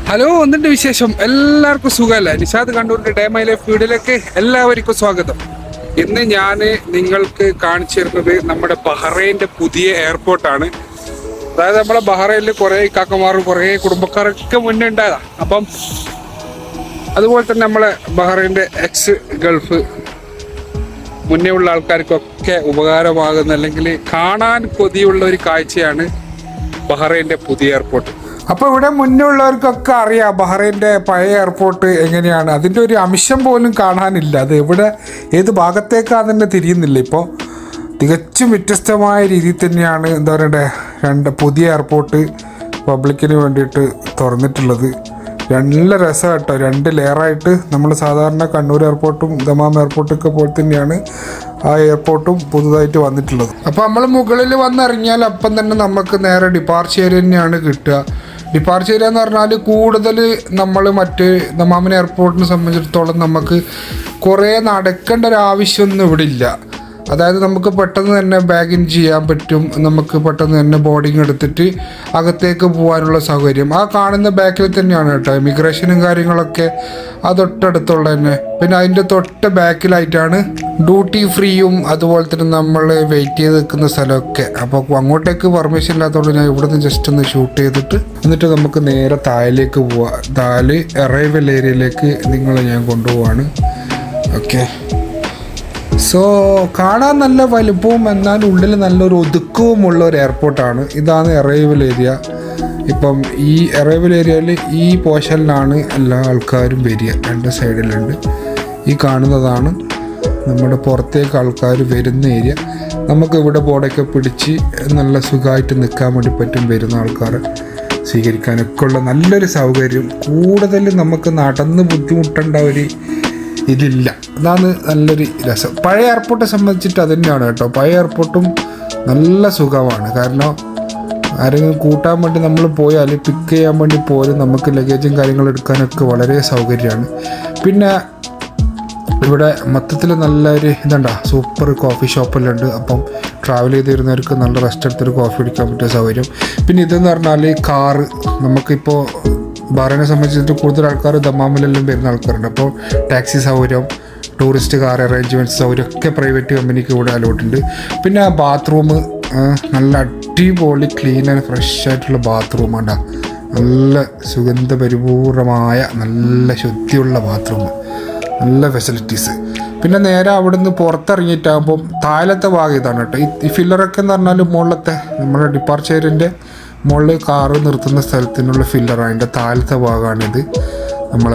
hello എന്തുണ്ട് വിശേഷം എല്ലാവർക്കും സുഖമല്ല നിഷാദ് കണ്ണൂരിന്റെ ഡേ മൈ ലൈഫ് വീഡിയോയിലേക്ക് എല്ലാവർക്കും സ്വാഗതം ഇന്ന് ഞാൻ നിങ്ങൾക്ക് കാണിച്ചു തരുന്നത് നമ്മുടെ ബഹ്റൈൻ്റെ പുതിയ എയർപോർട്ടാണ് അതായത് നമ്മളെ ബഹ്റൈനിൽ കുറേ കാക്കമാറും കുറേ കുടുംബക്കാരൊക്കെ മുന്നേ ഉണ്ടായതാ അപ്പം അതുപോലെ തന്നെ നമ്മളെ ബഹ്റൈൻ്റെ എക്സ് ഗൾഫ് മുന്നേ ഉള്ള ആൾക്കാർക്കൊക്കെ ഉപകാരമാകുന്ന അല്ലെങ്കിൽ കാണാൻ കൊതിയുള്ള ഒരു കാഴ്ചയാണ് ബഹ്റൈൻ്റെ പുതിയ എയർപോർട്ട് അപ്പോൾ ഇവിടെ മുന്നേ ഉള്ളവർക്കൊക്കെ അറിയാം ബഹ്റൈൻ്റെ പഴയ എയർപോർട്ട് എങ്ങനെയാണ് അതിൻ്റെ ഒരു അംശം പോലും കാണാനില്ല അത് എവിടെ ഏത് ഭാഗത്തേക്കാണ് തന്നെ തിരിയുന്നില്ല ഇപ്പോൾ തികച്ചും വ്യത്യസ്തമായ രീതിയിൽ തന്നെയാണ് എന്താ പറയണ്ടേ രണ്ട് പുതിയ എയർപോർട്ട് പബ്ലിക്കിന് വേണ്ടിയിട്ട് തുറന്നിട്ടുള്ളത് നല്ല രസം കേട്ടോ രണ്ട് ലെയറായിട്ട് നമ്മൾ സാധാരണ കണ്ണൂർ എയർപോർട്ടും ദമാം എയർപോർട്ടൊക്കെ പോലെ തന്നെയാണ് ആ എയർപോർട്ടും പുതുതായിട്ട് വന്നിട്ടുള്ളത് അപ്പോൾ നമ്മൾ മുകളിൽ വന്നിറങ്ങിയാൽ അപ്പം തന്നെ നമുക്ക് നേരെ ഡിപ്പാർച്ചർ ഏരിയ തന്നെയാണ് കിട്ടുക ഡിപ്പാർച്ചർ ഏരിയ എന്ന് പറഞ്ഞാൽ കൂടുതൽ നമ്മൾ മറ്റ് ദമാമിൻ എയർപോർട്ടിനെ സംബന്ധിച്ചിടത്തോളം നമുക്ക് കുറേ നടക്കേണ്ട ഒരു ആവശ്യമൊന്നും ഇവിടെ ഇല്ല അതായത് നമുക്ക് പെട്ടെന്ന് തന്നെ ബാഗിൻ ചെയ്യാൻ പറ്റും നമുക്ക് പെട്ടെന്ന് തന്നെ ബോർഡിങ് എടുത്തിട്ട് അകത്തേക്ക് പോകാനുള്ള സൗകര്യം ആ കാണുന്ന ബാക്കിൽ തന്നെയാണ് കേട്ടോ ഇമിഗ്രേഷനും കാര്യങ്ങളൊക്കെ ആ തൊട്ടടുത്തുള്ള തന്നെ പിന്നെ അതിൻ്റെ തൊട്ട് ബാക്കിലായിട്ടാണ് ഡ്യൂട്ടി ഫ്രീയും അതുപോലെ തന്നെ നമ്മൾ വെയിറ്റ് ചെയ്ത് നിൽക്കുന്ന സ്ഥലമൊക്കെ അപ്പോൾ അങ്ങോട്ടേക്ക് പെർമിഷൻ ഇല്ലാത്തതുകൊണ്ട് ഞാൻ ഇവിടുന്ന് ജസ്റ്റ് ഒന്ന് ഷൂട്ട് ചെയ്തിട്ട് എന്നിട്ട് നമുക്ക് നേരെ താഴേക്ക് പോവാം താഴെ അറൈവൽ ഏരിയയിലേക്ക് നിങ്ങളെ ഞാൻ കൊണ്ടുപോവാണ് ഓക്കെ സോ കാണാൻ നല്ല വലുപ്പവും എന്നാൽ ഉള്ളിൽ നല്ലൊരു ഒതുക്കവുമുള്ള ഒരു എയർപോർട്ടാണ് ഇതാണ് അറൈവൽ ഏരിയ ഇപ്പം ഈ അറൈവൽ ഏരിയയിൽ ഈ പോർഷനിലാണ് എല്ലാ ആൾക്കാരും വരിക രണ്ട് സൈഡിലുണ്ട് ഈ കാണുന്നതാണ് നമ്മുടെ പുറത്തേക്ക് ആൾക്കാർ വരുന്ന ഏരിയ നമുക്ക് ഇവിടെ ബോർഡൊക്കെ പിടിച്ച് നല്ല സുഖമായിട്ട് നിൽക്കാൻ വേണ്ടി പറ്റും വരുന്ന ആൾക്കാരെ സ്വീകരിക്കാനൊക്കെ ഉള്ള നല്ലൊരു സൗകര്യം കൂടുതൽ നമുക്ക് നടന്ന് ബുദ്ധിമുട്ടേണ്ട ഒരു ഇതില്ല അതാണ് നല്ലൊരു രസം പഴയ എയർപോർട്ടെ സംബന്ധിച്ചിട്ട് അത് തന്നെയാണ് കേട്ടോ പഴയ എയർപോർട്ടും നല്ല സുഖമാണ് കാരണം ആരെങ്കിലും കൂട്ടാൻ വേണ്ടി നമ്മൾ പോയാൽ പിക്ക് ചെയ്യാൻ വേണ്ടി പോലും നമുക്ക് ലഗേജും കാര്യങ്ങളും എടുക്കാനൊക്കെ വളരെ സൗകര്യമാണ് പിന്നെ ഇവിടെ മൊത്തത്തിൽ നല്ലൊരു ഇതുണ്ട സൂപ്പർ കോഫി ഷോപ്പെല്ലാം ഉണ്ട് അപ്പം ട്രാവൽ ചെയ്ത് വരുന്നവർക്ക് നല്ല റെസ്റ്റ് എടുത്തൊരു കോഫി കുടിക്കാൻ പറ്റിയ സൗകര്യം പിന്നെ ഇതെന്ന് പറഞ്ഞാൽ കാറ് നമുക്കിപ്പോൾ ബഹ്റൈനെ സംബന്ധിച്ചിട്ട് കൂടുതൽ ആൾക്കാർ ദമാമിലെല്ലാം വരുന്ന ആൾക്കാരുണ്ട് അപ്പോൾ ടാക്സി സൗകര്യം ടൂറിസ്റ്റ് കാർ അറേഞ്ച്മെൻറ്റ്സ് സൗകര്യം ഒക്കെ പ്രൈവറ്റ് കമ്പനിക്ക് ഇവിടെ അലോട്ട് ഉണ്ട് പിന്നെ ബാത്റൂം നല്ല അടിപൊളി ക്ലീൻ ആൻഡ് ഫ്രഷ് ആയിട്ടുള്ള ബാത്റൂം ഉണ്ടാ നല്ല സുഗന്ധപരിപൂർണമായ നല്ല ശുദ്ധിയുള്ള ബാത്റൂം നല്ല ഫെസിലിറ്റീസ് പിന്നെ നേരെ അവിടുന്ന് പുറത്തിറങ്ങിയിട്ടാകുമ്പം താഴത്തെ ഭാഗം ഇതാണ് കേട്ടോ ഈ- ഈ ഫില്ലറൊക്കെ എന്ന് പറഞ്ഞാൽ മുകളിലത്തെ നമ്മുടെ ഡിപ്പാർച്ചറിൻ്റെ മുകളിൽ കാറ് നിർത്തുന്ന സ്ഥലത്തിനുള്ള ഫില്ലറാണ് അതിൻ്റെ താഴത്തെ ഭാഗമാണിത് നമ്മൾ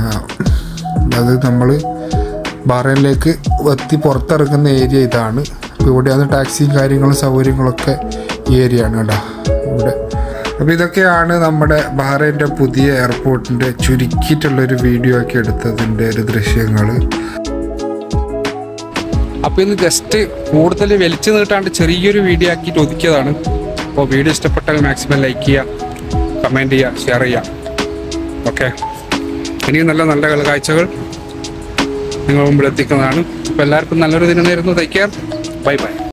അത് നമ്മൾ ബാറയിലേക്ക് എത്തി പുറത്തിറങ്ങുന്ന ഏരിയ ഇതാണ് അപ്പോൾ ഇവിടെയാണ് ടാക്സിയും കാര്യങ്ങളും സൗകര്യങ്ങളൊക്കെ ഈ ഏരിയ ആണ് കേട്ടോ ഇവിടെ അപ്പോൾ ഇതൊക്കെയാണ് നമ്മുടെ ബഹ്റൈൻ്റെ പുതിയ എയർപോർട്ടിൻ്റെ ചുരുക്കിയിട്ടുള്ളൊരു വീഡിയോ ഒക്കെ എടുത്തതിൻ്റെ ഒരു ദൃശ്യങ്ങൾ അപ്പോൾ ഇന്ന് ജസ്റ്റ് കൂടുതൽ വലിച്ചു നീട്ടാണ്ട് ചെറിയൊരു വീഡിയോ ആക്കിയിട്ട് ഒതുക്കിയതാണ് അപ്പോൾ വീഡിയോ ഇഷ്ടപ്പെട്ടാൽ മാക്സിമം ലൈക്ക് ചെയ്യുക കമൻറ്റ് ചെയ്യുക ഷെയർ ചെയ്യുക ഓക്കെ ഇനിയും നല്ല നല്ല കാഴ്ചകൾ നിങ്ങൾ മുമ്പിൽ എത്തിക്കുന്നതാണ് അപ്പോൾ എല്ലാവർക്കും നല്ലൊരു ദിനം നേരുന്നു തയ്ക്കാം ബൈ ബൈ